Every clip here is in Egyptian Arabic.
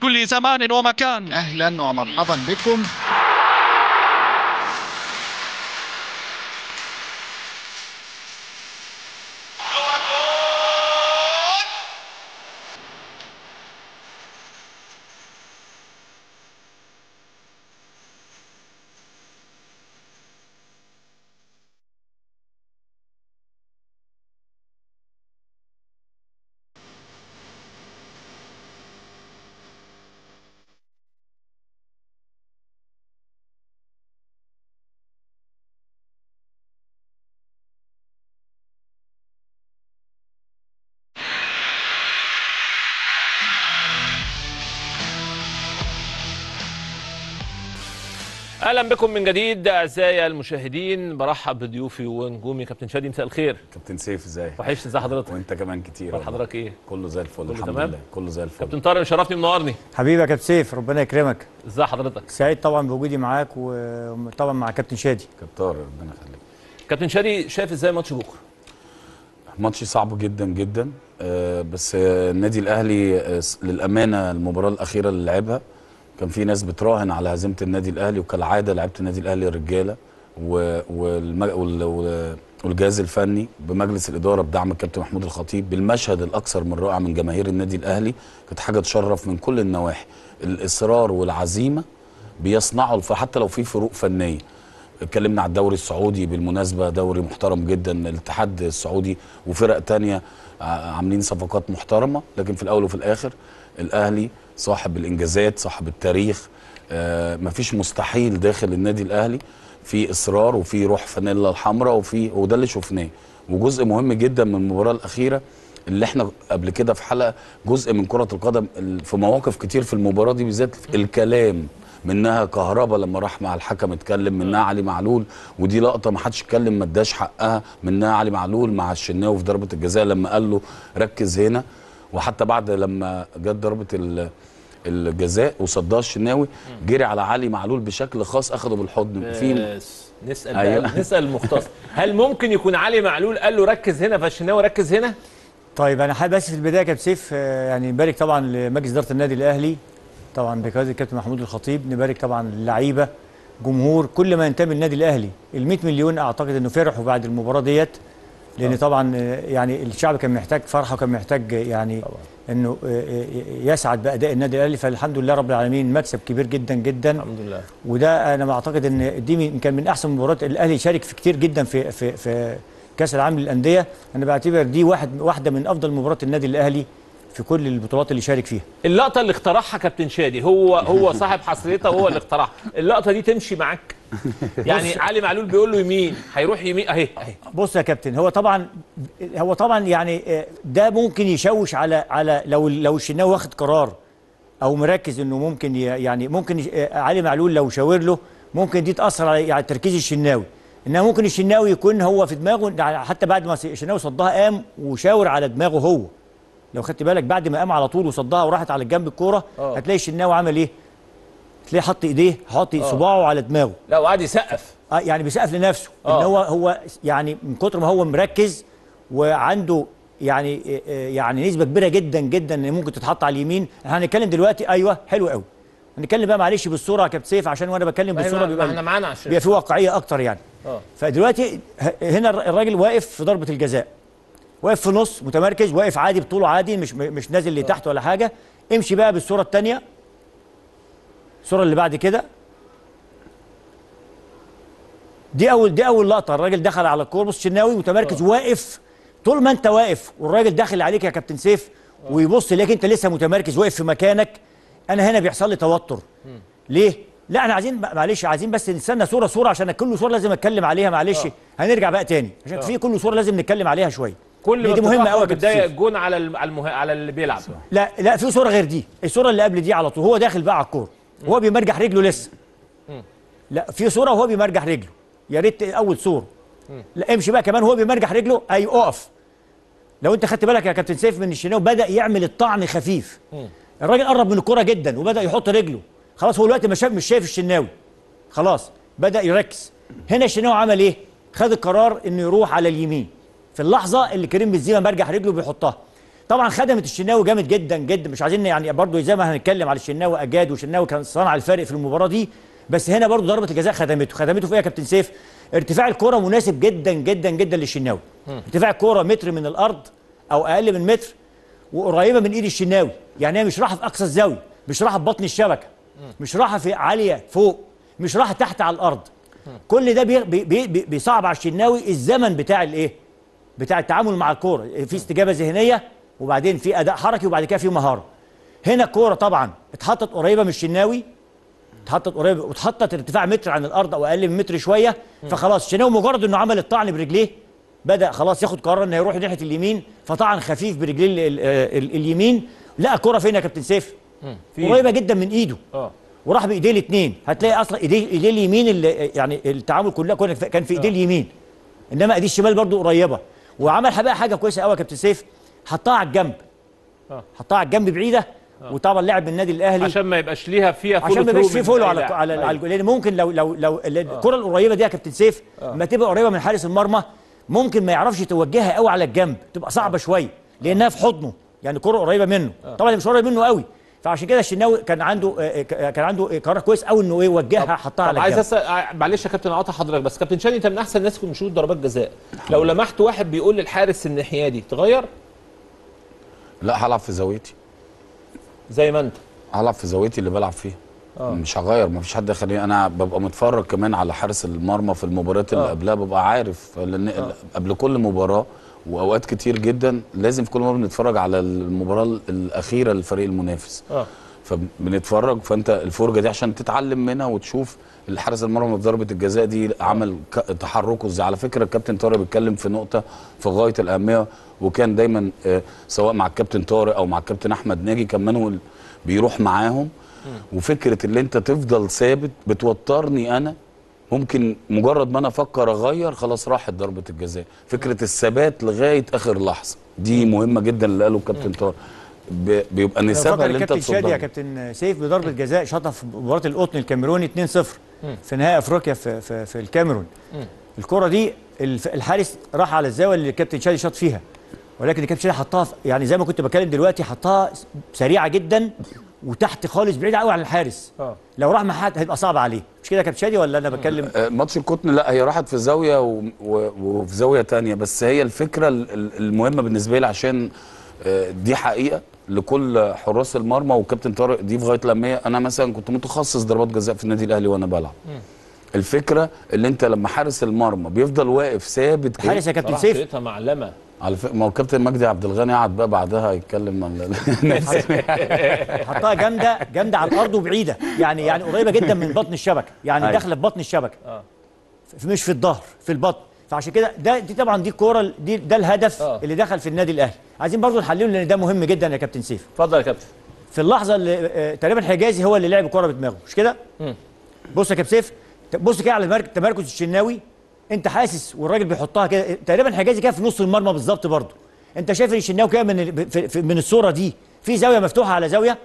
كل زمان ومكان اهلا ومرحبا بكم اهلا بكم من جديد اعزائي المشاهدين برحب بضيوفي ونجومي كابتن شادي مساء الخير كابتن سيف ازيك وحشني ازي حضرتك وانت كمان كتير اخبار والله. حضرتك ايه كله زي الفل كله الحمد تمام؟ لله كله زي الفل كابتن طارق مشرفني منورني حبيبي يا كابتن سيف ربنا يكرمك ازي حضرتك سعيد طبعا بوجودي معاك وطبعا مع كابتن شادي كابتن ربنا يخليك كابتن شادي شايف ازاي ماتش بكره ماتش صعب جدا جدا آه، بس آه، النادي الاهلي آه، س- للامانه المباراه الاخيره اللي لعبها كان في ناس بتراهن على هزيمه النادي الاهلي وكالعاده لعيبه النادي الاهلي رجاله و- والم- وال- وال- والجهاز الفني بمجلس الاداره بدعم الكابتن محمود الخطيب بالمشهد الاكثر من رائع من جماهير النادي الاهلي كانت حاجه تشرف من كل النواحي الاصرار والعزيمه بيصنعوا الف- حتى لو في فروق فنيه اتكلمنا على الدوري السعودي بالمناسبة دوري محترم جدا الاتحاد السعودي وفرق تانية ع- عاملين صفقات محترمة لكن في الأول وفي الآخر الأهلي صاحب الإنجازات صاحب التاريخ آه مفيش مستحيل داخل النادي الأهلي في إصرار وفي روح فانيلا الحمراء وفي وده اللي شفناه وجزء مهم جدا من المباراة الأخيرة اللي احنا قبل كده في حلقة جزء من كرة القدم ال- في مواقف كتير في المباراة دي بالذات الكلام منها كهربا لما راح مع الحكم اتكلم منها علي معلول ودي لقطه ما حدش اتكلم ما اداش حقها منها علي معلول مع الشناوي في ضربه الجزاء لما قال له ركز هنا وحتى بعد لما جت ضربه ال- الجزاء وصدها الشناوي جري على علي معلول بشكل خاص اخده بالحضن في بس نسال أيوة. بقى نسال المختص هل ممكن يكون علي معلول قال له ركز هنا فالشناوي ركز هنا طيب انا حابب بس في البدايه يا كابتن سيف آه، يعني نبارك طبعا لمجلس اداره النادي الاهلي طبعا بقياده الكابتن محمود الخطيب نبارك طبعا اللعيبه جمهور كل ما ينتمي للنادي الاهلي ال 100 مليون اعتقد انه فرحوا بعد المباراه ديت لان طبعا آه، يعني الشعب كان محتاج فرحه وكان محتاج يعني انه آه، آه، يسعد باداء النادي الاهلي فالحمد لله رب العالمين مكسب كبير جدا جدا الحمد لله وده انا بعتقد ان دي من كان من احسن المباريات الاهلي شارك في كتير جدا في في في كاس العالم للانديه انا بعتبر دي واحد واحده من افضل مباريات النادي الاهلي في كل البطولات اللي شارك فيها اللقطه اللي اخترعها كابتن شادي هو هو صاحب حصريتها وهو اللي اخترعها اللقطه دي تمشي معاك يعني علي معلول بيقول له يمين هيروح يمين اهي اهي بص يا كابتن هو طبعا هو طبعا يعني آه، ده ممكن يشوش على على لو لو الشناوي واخد قرار او مركز انه ممكن ي- يعني ممكن آه، علي معلول لو شاور له ممكن دي تاثر على على تركيز الشناوي انما ممكن الشناوي يكون هو في دماغه حتى بعد ما الشناوي صدها قام وشاور على دماغه هو لو خدت بالك بعد ما قام على طول وصدها وراحت على جنب الكوره آه. هتلاقي الشناوي عمل ايه؟ تلاقيه حط ايديه حط صباعه على دماغه لا وقعد يسقف اه يعني بيسقف لنفسه آه. ان هو هو يعني من كتر ما هو مركز وعنده يعني آه، آه، يعني نسبه كبيره جدا جدا ان ممكن تتحط على اليمين احنا هنتكلم دلوقتي ايوه حلو قوي هنتكلم بقى معلش بالصوره يا كابتن سيف عشان وانا بتكلم بالصوره ما بيبقى احنا معانا عشان بيبقى في واقعيه اكتر يعني اه فدلوقتي ه- هنا الر- الراجل واقف في ضربه الجزاء واقف في نص متمركز واقف عادي بطوله عادي مش مش نازل لتحت ولا حاجه امشي بقى بالصوره الثانيه الصوره اللي بعد كده دي اول دي اول لقطه الراجل دخل على الكوره بص شناوي متمركز واقف طول ما انت واقف والراجل داخل عليك يا كابتن سيف ويبص ليك انت لسه متمركز واقف في مكانك انا هنا بيحصل لي توتر ليه لا احنا عايزين معلش عايزين بس نستنى صوره صوره عشان كل صوره لازم اتكلم عليها معلش هنرجع بقى تاني عشان في كل صوره لازم نتكلم عليها شويه كل دي, ما دي مهمه قوي يا كابتن بتضايق سيف. الجون على الم- على المه... على اللي بيلعب لا لا في صوره غير دي الصوره اللي قبل دي على طول هو داخل بقى على الكوره وهو بيمرجح رجله لسه لا في صوره وهو بيمرجح رجله يا ريت اول صوره لا امشي بقى كمان وهو بيمرجح رجله اي اقف لو انت خدت بالك يا كابتن سيف من الشناوي بدا يعمل الطعن خفيف الراجل قرب من الكوره جدا وبدا يحط رجله خلاص هو دلوقتي مش شايف مش شايف الشناوي خلاص بدا يركز هنا الشناوي عمل ايه خد القرار انه يروح على اليمين في اللحظه اللي كريم بنزيما مرجح رجله بيحطها طبعا خدمت الشناوي جامد جدا جدا مش عايزين يعني برضو زي ما هنتكلم على الشناوي اجاد والشناوي كان صنع الفارق في المباراه دي بس هنا برضو ضربه الجزاء خدمته خدمته في ايه يا كابتن سيف ارتفاع الكره مناسب جدا جدا جدا للشناوي ارتفاع الكره متر من الارض او اقل من متر وقريبه من ايد الشناوي يعني هي مش رايحه في اقصى الزاويه مش رايحه في بطن الشبكه مش رايحه في عاليه فوق مش رايحه تحت على الارض كل ده بي بي بي بيصعب على الشناوي الزمن بتاع الايه بتاع التعامل مع الكوره في استجابه ذهنيه وبعدين في اداء حركي وبعد كده في مهاره هنا الكوره طبعا اتحطت قريبه من الشناوي اتحطت قريبه واتحطت ارتفاع متر عن الارض او اقل من متر شويه فخلاص الشناوي مجرد انه عمل الطعن برجليه بدا خلاص ياخد قرار انه يروح ناحيه اليمين فطعن خفيف برجليه ال- ال- ال- اليمين لقى الكوره فين يا كابتن سيف في قريبه جدا من ايده اه وراح بايديه الاثنين هتلاقي اصلا ايديه ايديه اليمين اللي يعني التعامل كلها كنا- كان في ايديه اليمين انما ايديه الشمال برضو قريبه وعمل بقى حاجه كويسه قوي يا كابتن سيف حطها على الجنب آه. حطها على الجنب بعيده وطبعا لاعب من النادي الاهلي عشان ما يبقاش ليها فيها فولو عشان ما يبقاش ثرو في من فولو أي على لاعب. على أيوة. على الجول. لان ممكن لو لو لو الكره القريبه دي يا كابتن سيف ما تبقى قريبه من حارس المرمى ممكن ما يعرفش يتوجهها قوي على الجنب تبقى صعبه شويه لانها في حضنه يعني كره قريبه منه طبعا هي مش قريبه منه قوي فعشان كده الشناوي كان عنده آه، آه، كان عنده قرار كويس قوي انه ايه وجهها حطها طب على عايز الجنب اسال معلش يا كابتن عاطي حضرتك بس كابتن شادي انت من احسن الناس في مشهور ضربات جزاء لو لمحت واحد بيقول للحارس الناحيه دي تغير لا هلعب في زاويتي زي ما انت هلعب في زاويتي اللي بلعب فيها آه. مش هغير مفيش حد يخليني انا ببقى متفرج كمان على حارس المرمى في المباريات اللي آه. قبلها ببقى عارف لان قبل كل مباراه واوقات كتير جدا لازم في كل مره بنتفرج على المباراه الاخيره للفريق المنافس اه فبنتفرج فانت الفرجه دي عشان تتعلم منها وتشوف الحارس المرمى في ضربه الجزاء دي عمل ك- تحركه ازاي على فكره الكابتن طارق بيتكلم في نقطه في غايه الاهميه وكان دايما آه، سواء مع الكابتن طارق او مع الكابتن احمد ناجي كان مانويل بيروح معاهم وفكره اللي انت تفضل ثابت بتوترني انا ممكن مجرد ما انا افكر اغير خلاص راحت ضربه الجزاء فكره الثبات لغايه اخر لحظه دي مهمه جدا اللي قاله الكابتن طارق ب- بيبقى أنا نسبها فاكر اللي انت الكابتن شادي يا تصدها كابتن سيف بضربه جزاء شاطها في مباراه القطن الكاميروني 2-0 في نهائي افريقيا في في, في الكاميرون الكره دي الف- الحارس راح على الزاويه اللي الكابتن شادي شاط فيها ولكن الكابتن شادي حطها في- يعني زي ما كنت بتكلم دلوقتي حطها سريعه جدا وتحت خالص بعيد قوي عن الحارس اه لو راح مع حد هيبقى صعب عليه مش كده يا كابتن شادي ولا انا بتكلم آه، ماتش القطن لا هي راحت في زاويه و... و... وفي زاويه تانية بس هي الفكره ال- ال- المهمه بالنسبه لي عشان آه، دي حقيقه لكل حراس المرمى وكابتن طارق دي في غايه الاهميه انا مثلا كنت متخصص ضربات جزاء في النادي الاهلي وانا بلعب الفكره اللي انت لما حارس المرمى بيفضل واقف ثابت كده الحارس يا كابتن صراحه سيف شريطها معلمه على فكره ما هو كابتن مجدي عبد الغني قعد بقى بعدها يتكلم عن الناس حطها جامده جامده على الارض وبعيده يعني يعني قريبه جدا من بطن الشبكه يعني أيوة. داخله في بطن الشبكه اه ف- مش في الظهر في البطن فعشان كده ده دي طبعا دي الكوره دي ده الهدف آه. اللي دخل في النادي الاهلي عايزين برضو نحلله لان ده مهم جدا يا كابتن سيف اتفضل يا كابتن في اللحظه اللي آه، تقريبا حجازي هو اللي لعب الكوره بدماغه مش كده مم. بص يا كابتن سيف ت- بص كده على المرك- تمركز الشناوي انت حاسس والراجل بيحطها كده تقريبا حجازي كده في نص المرمى بالظبط برضو انت شايف ان الشناوي كده من ال- في- في- من الصوره دي في زاويه مفتوحه على زاويه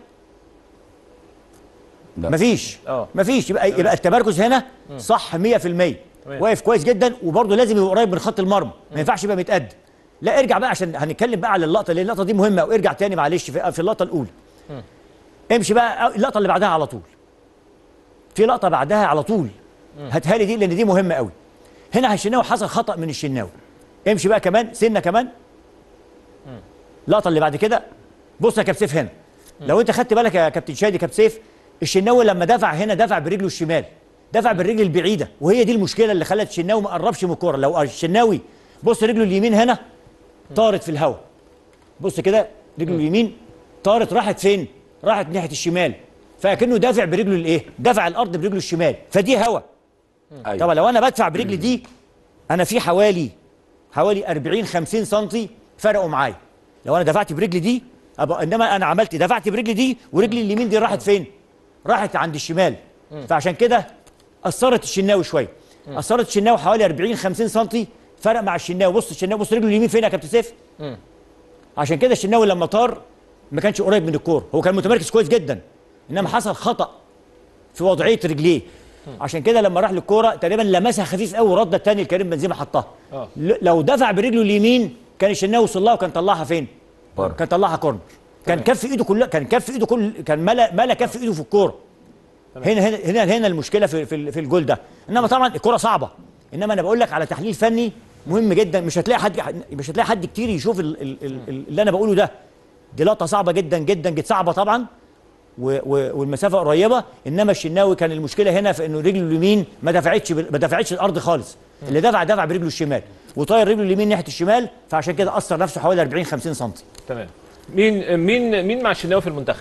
لا. مفيش اه. مفيش يبقى يبقى التمركز هنا صح 100% تمام. واقف كويس جدا وبرضه لازم يبقى قريب من خط المرمى ما ينفعش يبقى متقدم لا ارجع بقى عشان هنتكلم بقى على اللقطه لان اللقطه دي مهمه وارجع تاني معلش في, في اللقطه الاولى امشي بقى اللقطه اللي بعدها على طول في لقطه بعدها على طول هاتها لي دي لان دي مهمه قوي هنا الشناوي حصل خطا من الشناوي امشي بقى كمان سنه كمان اللقطه اللي بعد كده بص يا كابتن سيف هنا لو انت خدت بالك يا كابتن شادي كابتن سيف الشناوي لما دفع هنا دفع برجله الشمال دفع بالرجل البعيده وهي دي المشكله اللي خلت الشناوي ما قربش من الكوره لو الشناوي بص رجله اليمين هنا طارت في الهواء بص كده رجله اليمين طارت راحت فين راحت ناحيه الشمال فكانه دافع برجله الايه دفع الارض برجله الشمال فدي هوا أيوة. طبعا لو انا بدفع برجلي دي انا في حوالي حوالي 40 50 سم فرقوا معايا لو انا دفعت برجلي دي أبقى انما انا عملت دفعت برجلي دي ورجلي اليمين دي راحت فين راحت عند الشمال فعشان كده اثرت الشناوي شويه اثرت الشناوي حوالي 40 50 سم فرق مع الشناوي بص الشناوي بص رجله اليمين فين يا كابتن سيف عشان كده الشناوي لما طار ما كانش قريب من الكوره هو كان متمركز كويس جدا انما حصل خطا في وضعيه رجليه عشان كده لما راح للكوره تقريبا لمسها خفيف قوي ورد الثاني لكريم بنزيما حطها آه. ل- لو دفع برجله اليمين كان الشناوي وصل لها وكان طلعها فين بره. كان طلعها كورنر كان كف ايده كلها كان كف ايده كل كان ملا ملا كف ايده في الكوره هنا هنا هنا هنا المشكله في في, في الجول ده انما طبعا الكوره صعبه انما انا بقول لك على تحليل فني مهم جدا مش هتلاقي حد مش هتلاقي حد كتير يشوف ال ال ال اللي انا بقوله ده دي لقطه صعبه جدا جدا جدا صعبه طبعا و و والمسافه قريبه انما الشناوي كان المشكله هنا في انه رجله اليمين ما دفعتش بال- ما دفعتش الارض خالص اللي دفع دفع برجله الشمال وطاير رجله اليمين ناحيه الشمال فعشان كده اثر نفسه حوالي 40 50 سم تمام مين مين مين مع الشناوي في المنتخب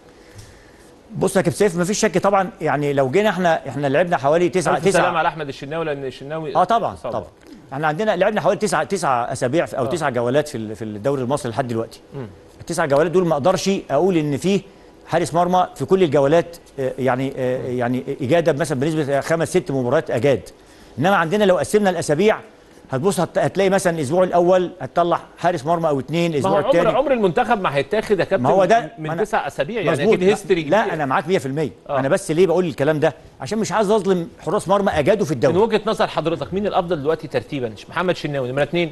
بص يا كابتن سيف ما فيش شك طبعا يعني لو جينا احنا احنا لعبنا حوالي 9 الف سلام 9 على احمد الشناوي لان الشناوي اه طبعا صعب. طبعا احنا عندنا لعبنا حوالي 9 9 اسابيع في- او 9 جولات في ال- في الدوري المصري لحد دلوقتي التسع جولات دول ما اقدرش اقول ان فيه حارس مرمى في كل الجولات آه، يعني آه، يعني اجاده مثلا بنسبه خمس ست مباريات اجاد انما عندنا لو قسمنا الاسابيع هتبص هت- هتلاقي مثلا الاسبوع الاول هتطلع حارس مرمى او اثنين ما هو الاسبوع عمر الثاني عمر المنتخب ما هيتاخد يا كابتن ما هو ده- من ما أنا- تسع اسابيع يعني مظبوط اكيد هيستوري لا انا معاك 100% آه. انا بس ليه بقول الكلام ده عشان مش عايز اظلم حراس مرمى اجادوا في من الدوري وجهه نظر حضرتك مين الافضل دلوقتي ترتيبا محمد شناوي نمره اثنين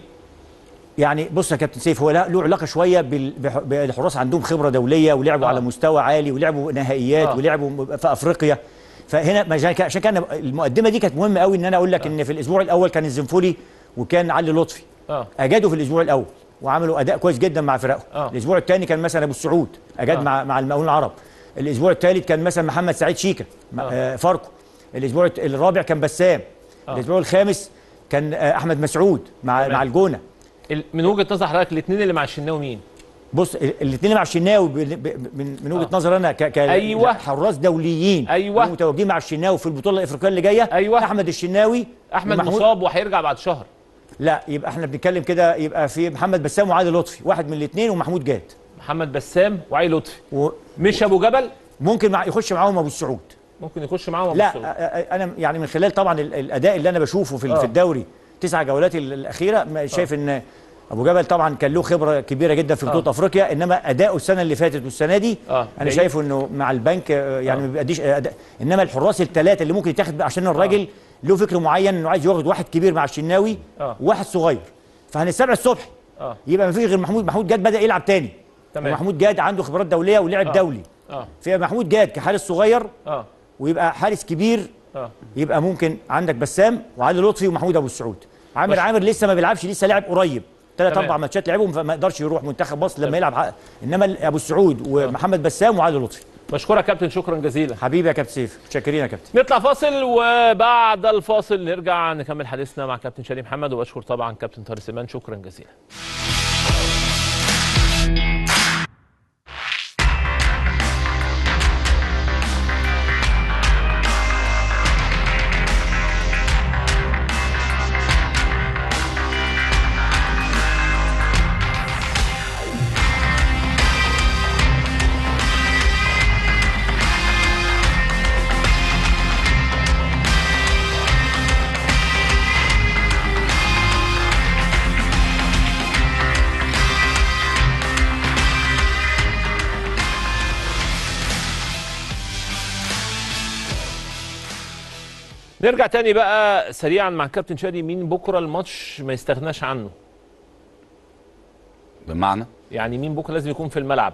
يعني بص يا كابتن سيف هو له له علاقه شويه بال- بح- بالحراس عندهم خبره دوليه ولعبوا آه. على مستوى عالي ولعبوا نهائيات آه. ولعبوا في افريقيا فهنا ما عشان كده- عشان كده أنا- المقدمه دي كانت مهمه قوي ان انا اقول لك ان في الاسبوع الاول كان الزنفولي وكان علي لطفي اه اجادوا في الاسبوع الاول وعملوا اداء كويس جدا مع فرقهم آه. الاسبوع الثاني كان مثلا ابو السعود اجاد آه. مع مع المقاولون العرب الاسبوع الثالث كان مثلا محمد سعيد شيكا مع- آه. آه فاركو الاسبوع الت- الرابع كان بسام آه. الاسبوع الخامس كان آه احمد مسعود مع تمام. مع الجونه ال- من وجهه نظر حضرتك الاثنين اللي مع الشناوي مين بص الاثنين مع الشناوي ب- ب- من من وجهه آه. نظر انا ك ك أيوة. حراس دوليين أيوة. متواجدين مع الشناوي في البطوله الافريقيه اللي جايه أيوة. احمد الشناوي احمد ومحمود- مصاب وهيرجع بعد شهر لا يبقى احنا بنتكلم كده يبقى في محمد بسام وعادل لطفي واحد من الاثنين ومحمود جاد محمد بسام وعلي لطفي و- مش ابو جبل ممكن مع يخش معاهم ابو السعود ممكن يخش معاهم أبو لا السعود. أ- أ- انا يعني من خلال طبعا ال- الاداء اللي انا بشوفه في ال- آه. في الدوري تسع جولات ال- الاخيره ما- شايف ان ابو جبل طبعا كان له خبره كبيره جدا في بطوله آه. افريقيا انما اداؤه السنه اللي فاتت والسنه دي آه. انا بعيد. شايفه انه مع البنك آه، يعني آه. ما بيأديش اداء انما الحراس الثلاثه اللي ممكن يتاخد عشان الراجل له فكر معين انه عايز ياخد واحد كبير مع الشناوي آه. وواحد صغير فهنستبعد الصبح اه يبقى ما فيش غير محمود محمود جاد بدا يلعب تاني تمام. محمود جاد عنده خبرات دوليه ولعب آه. دولي اه في محمود جاد كحارس صغير اه ويبقى حارس كبير اه يبقى ممكن عندك بسام وعلي لطفي ومحمود ابو السعود عامر بس- عامر لسه ما بيلعبش لسه لاعب قريب ثلاث تمام. اربع ماتشات لعبهم فما يقدرش يروح منتخب مصر لما يلعب حق. انما ابو السعود ومحمد بسام وعلي لطفي بشكرك كابتن شكرا جزيلا حبيبي يا كابتن سيف متشكرين يا كابتن نطلع فاصل وبعد الفاصل نرجع نكمل حديثنا مع كابتن شريف محمد وبشكر طبعا كابتن طارق سليمان شكرا جزيلا نرجع تاني بقى سريعا مع كابتن شادي مين بكره الماتش ما يستغناش عنه بمعنى يعني مين بكره لازم يكون في الملعب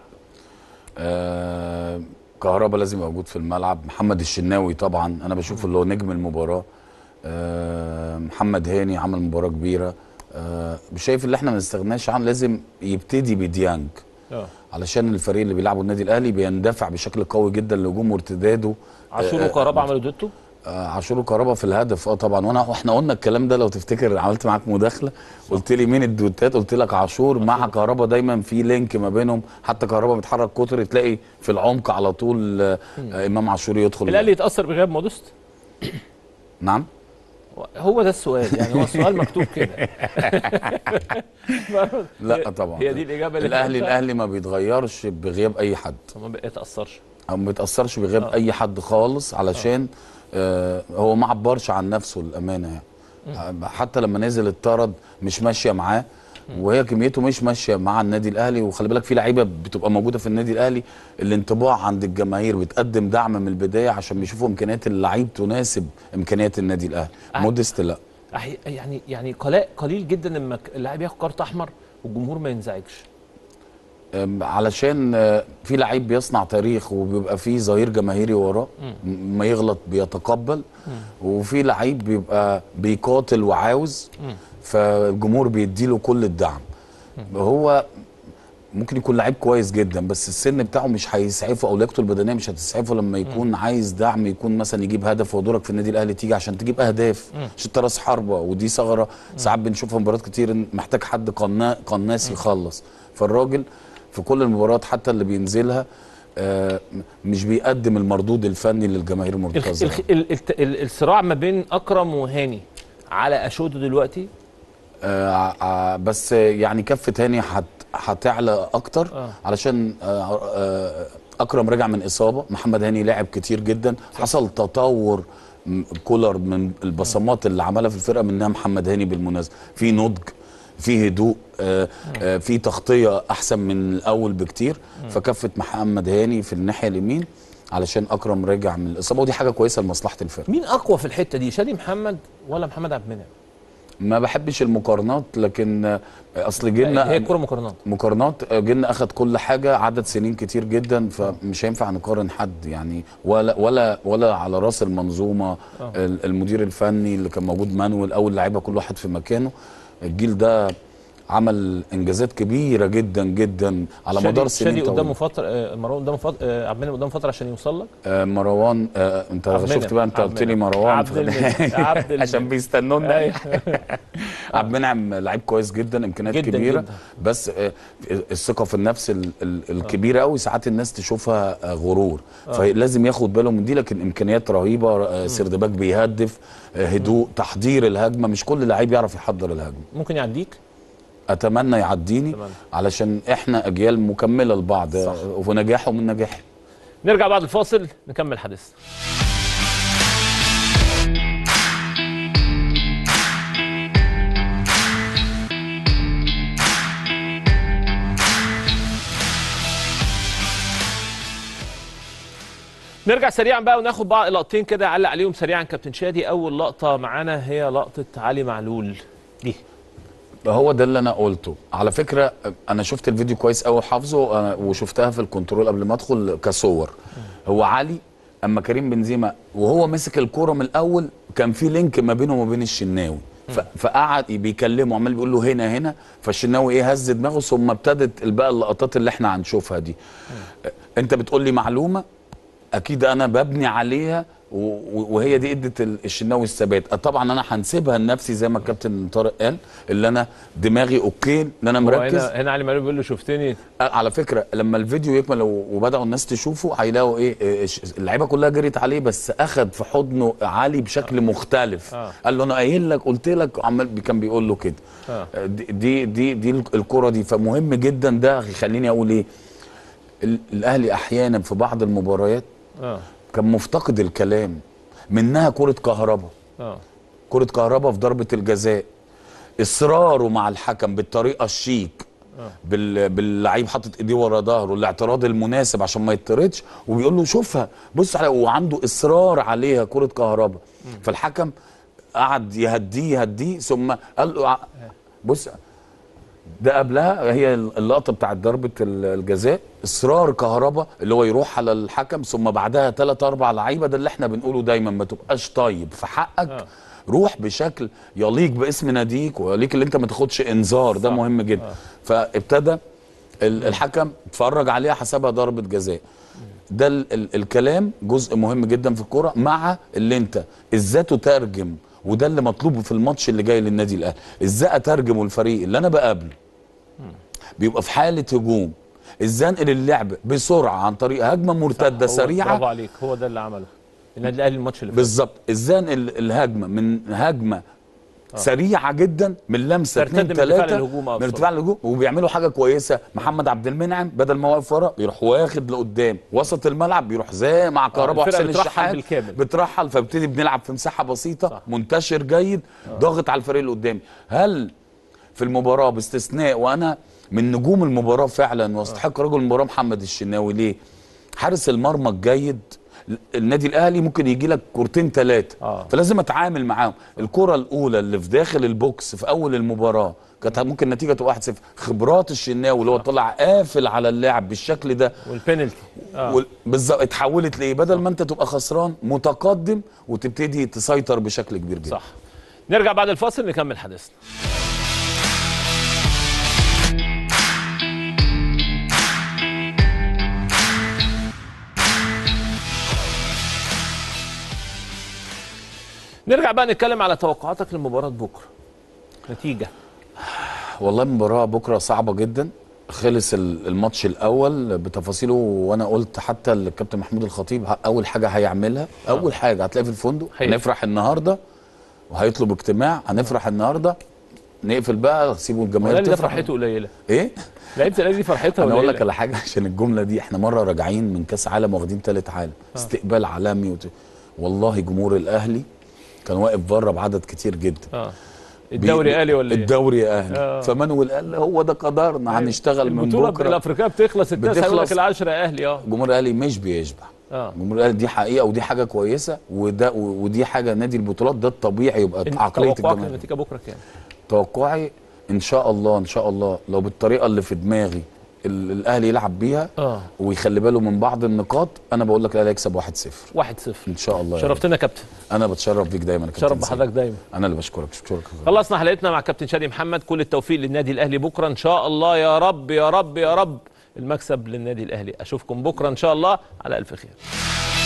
آه كهربا لازم يبقى موجود في الملعب محمد الشناوي طبعا انا بشوف اللي هو نجم المباراه آه محمد هاني عمل مباراه كبيره آه شايف اللي احنا ما نستغناش عنه لازم يبتدي بديانج اه علشان الفريق اللي بيلعبوا النادي الاهلي بيندفع بشكل قوي جدا لهجوم وارتداده عاشور آه، وكهربا عملوا دوتو آه، عاشور وكهربا في الهدف اه طبعا وانا واحنا قلنا الكلام ده لو تفتكر عملت معاك مداخله قلت لي مين الدوتات قلت لك عاشور مع كهربا دايما في لينك ما بينهم حتى كهربا بيتحرك كتر تلاقي في العمق على طول آه، آه، امام عاشور يدخل الاهلي يتاثر بغياب مودست نعم هو ده السؤال يعني هو السؤال مكتوب كده لا طبعا هي دي الاجابه اللي الاهلي فهمتها. الاهلي ما بيتغيرش بغياب اي حد ما بيتاثرش او ما بيتاثرش بغياب آه. اي حد خالص علشان آه هو ما عبرش عن نفسه الامانه يعني آه، حتى لما نزل اتطرد مش ماشيه معاه وهي كميته مش ماشيه مع النادي الاهلي وخلي بالك في لعيبه بتبقى موجوده في النادي الاهلي الانطباع عند الجماهير بتقدم دعم من البدايه عشان بيشوفوا امكانيات اللعيب تناسب امكانيات النادي الاهلي آه. مودست لا أحي- يعني يعني قليل قليل جدا لما ك- اللاعب ياخد كارت احمر والجمهور ما ينزعجش أم، علشان آه، في لعيب بيصنع تاريخ وبيبقى فيه ظهير جماهيري وراه م- ما يغلط بيتقبل وفي لعيب بيبقى بيقاتل وعاوز فالجمهور بيديله كل الدعم هو ممكن يكون لعيب كويس جدا بس السن بتاعه مش هيسعفه او لياقته البدنيه مش هتسعفه لما يكون عايز دعم يكون مثلا يجيب هدف ودورك في النادي الاهلي تيجي عشان تجيب اهداف عشان انت راس حربه ودي ثغره ساعات بنشوفها في مباريات كتير إن محتاج حد قنا قناص يخلص فالراجل في كل المباريات حتى اللي بينزلها آه مش بيقدم المردود الفني للجماهير الخ... المنتظره الخ... ال... الت- ال... الصراع ما بين اكرم وهاني على اشوده دلوقتي آه آه بس يعني كفة هاني هت- هتعلى اكتر آه. علشان آه آه اكرم رجع من اصابه محمد هاني لعب كتير جدا حصل تطور م- كولر من البصمات اللي عملها في الفرقه منها محمد هاني بالمناسبه في نضج في هدوء آه آه في تغطيه احسن من الاول بكتير فكفه محمد هاني في الناحيه اليمين علشان اكرم رجع من الاصابه ودي حاجه كويسه لمصلحه الفرقه مين اقوى في الحته دي شادي محمد ولا محمد عبد المنعم ما بحبش المقارنات لكن آه، اصل جيلنا هي الكوره مقارنات مقارنات جيلنا اخد كل حاجه عدد سنين كتير جدا فمش هينفع نقارن حد يعني ولا ولا ولا على راس المنظومه ال- المدير الفني اللي كان موجود مانويل او اللعيبه كل واحد في مكانه الجيل ده عمل انجازات كبيره جدا جدا على شادي- مدار سنين شادي قدامه طويلة. فتره آه، مروان قدامه فتره آه، عبد المنعم قدامه فتره عشان يوصل لك آه مروان آه انت عبد شفت المنعم. بقى انت عبد قلت لي المنعم. مروان عبد المنعم. عبد المنعم. عشان بيستنونا أيوة. عبد المنعم لعيب كويس جدا امكانيات جداً كبيره جداً. بس آه، الثقه في النفس ال- ال- الكبيره قوي ساعات الناس تشوفها آه، غرور فلازم ياخد باله من دي لكن امكانيات رهيبه آه، سردباك بيهدف آه، هدوء تحضير الهجمه مش كل لعيب يعرف يحضر الهجمه ممكن يعديك اتمنى يعديني أتمنى. علشان احنا اجيال مكمله لبعض صح. آه، ونجاحه من نجاحي نرجع بعد الفاصل نكمل حديثنا نرجع سريعا بقى وناخد بعض لقطتين كده اعلق عليهم سريعا كابتن شادي اول لقطه معانا هي لقطه علي معلول دي هو ده اللي انا قلته على فكره انا شفت الفيديو كويس قوي حافظه أنا- وشفتها في الكنترول قبل ما ادخل كصور هو علي اما كريم بنزيما وهو مسك الكوره من الاول كان في لينك ما بينه وما بين الشناوي ف- فقعد بيكلمه عمال بيقول له هنا هنا فالشناوي ايه هز دماغه ثم ابتدت بقى اللقطات اللي احنا هنشوفها دي انت بتقول لي معلومه اكيد انا ببني عليها و- و- وهي دي ادت ال- الشناوي الثبات طبعا انا هنسيبها لنفسي زي ما الكابتن طارق قال اللي انا دماغي اوكي ان انا هو مركز هنا هنا علي معلول بيقول له شفتني على فكره لما الفيديو يكمل و- وبداوا الناس تشوفه هيلاقوا ايه إيه، ش- اللعيبه كلها جريت عليه بس اخد في حضنه علي بشكل مختلف آه. قال له انا قايل لك قلت لك عمال بي- كان بيقول له كده آه. دي دي دي, دي الك- الكره دي فمهم جدا ده يخليني اقول ايه ال- الاهلي احيانا في بعض المباريات اه كان مفتقد الكلام منها كره كهرباء اه كرة كهرباء في ضربة الجزاء إصراره مع الحكم بالطريقة الشيك بال... باللعيب حاطط ايديه ورا ظهره الاعتراض المناسب عشان ما يطردش وبيقول له شوفها بص على وعنده اصرار عليها كره كهرباء فالحكم قعد يهديه يهديه ثم قال له ع- بص ده قبلها هي اللقطه بتاعت ضربه ال- الجزاء اصرار كهربا اللي هو يروح على الحكم ثم بعدها ثلاث اربع لعيبه ده اللي احنا بنقوله دايما ما تبقاش طيب في حقك آه. روح بشكل يليق باسم ناديك ويليق اللي انت ما تاخدش انذار ده صح. مهم جدا فابتدى ال- الحكم اتفرج عليها حسبها ضربه جزاء ده ال ال الكلام جزء مهم جدا في الكوره مع اللي انت ازاي تترجم وده اللي مطلوب في الماتش اللي جاي للنادي الاهلي ازاي اترجم الفريق اللي انا بقابله بيبقى في حاله هجوم ازاي انقل اللعب بسرعه عن طريق هجمه مرتده هو- سريعه برافو عليك هو ده اللي عمله النادي الاهلي الماتش اللي فات بالظبط ازاي انقل الهجمه من هجمه سريعه جدا من لمسه ترتد اثنين من الدفاع ثلاثه للهجوم من أقصد. ارتفاع للهجوم وبيعملوا حاجه كويسه محمد عبد المنعم بدل ما واقف ورا بيروح واخد لقدام وسط الملعب بيروح زي مع كهربا الفرقة وحسين بترحل الشحات بالكامل. بترحل فبتدي بنلعب في مساحه بسيطه صح. منتشر جيد ضاغط على الفريق اللي قدامي هل في المباراه باستثناء وانا من نجوم المباراه فعلا واستحق رجل المباراه محمد الشناوي ليه حارس المرمى الجيد النادي الاهلي ممكن يجي لك كورتين ثلاثه آه. فلازم اتعامل معاهم الكره الاولى اللي في داخل البوكس في اول المباراه كانت ممكن النتيجه تبقى 1-0 خبرات الشناوي اللي هو طلع قافل على اللاعب بالشكل ده والبينالتي اه وال- بالظبط اتحولت لايه بدل ما انت تبقى خسران متقدم وتبتدي تسيطر بشكل كبير جدا صح نرجع بعد الفاصل نكمل حديثنا نرجع بقى نتكلم على توقعاتك لمباراة بكرة نتيجة والله المباراة بكرة صعبة جدا خلص ال- الماتش الأول بتفاصيله وأنا قلت حتى الكابتن محمود الخطيب ه- أول حاجة هيعملها أول حاجة هتلاقي في الفندق حلو. هنفرح النهاردة وهيطلب اجتماع هنفرح النهاردة نقفل بقى سيبوا الجماهير الاهلي ده تفرح فرحته قليلة إيه؟ لعيبة الاهلي دي فرحتها أنا أقول لك قليلة على حاجة عشان الجملة دي إحنا مرة راجعين من كأس عالم واخدين تالت عالم استقبال عالمي وت... والله جمهور الأهلي كان واقف بره بعدد كتير جدا اه الدوري بي- اهلي ولا ايه؟ الدوري اهلي آه. فمانويل قال هو ده قدرنا هنشتغل من البطولة بكره الافريقيه بتخلص التاسع يقول لك بتخلص. العشرة اهلي اه جمهور الاهلي مش بيشبع اه جمهور الاهلي دي حقيقه ودي حاجه كويسه وده و- ودي حاجه نادي البطولات ده الطبيعي يبقى عقليه توقعك الجماهير النتيجة بكرة كام؟ توقعي ان شاء الله ان شاء الله لو بالطريقه اللي في دماغي ال- الاهلي يلعب بيها اه ويخلي باله من بعض النقاط انا بقول لك الاهلي هيكسب 1-0 1-0 ان شاء الله يعني. شرفتنا يا كابتن انا بتشرف بيك دايما يا كابتن شرف سيد. بحضرتك دايما انا اللي بشكرك بشكرك خلصنا حلقتنا مع كابتن شادي محمد كل التوفيق للنادي الاهلي بكره ان شاء الله يا رب يا رب يا رب المكسب للنادي الاهلي اشوفكم بكره ان شاء الله على الف خير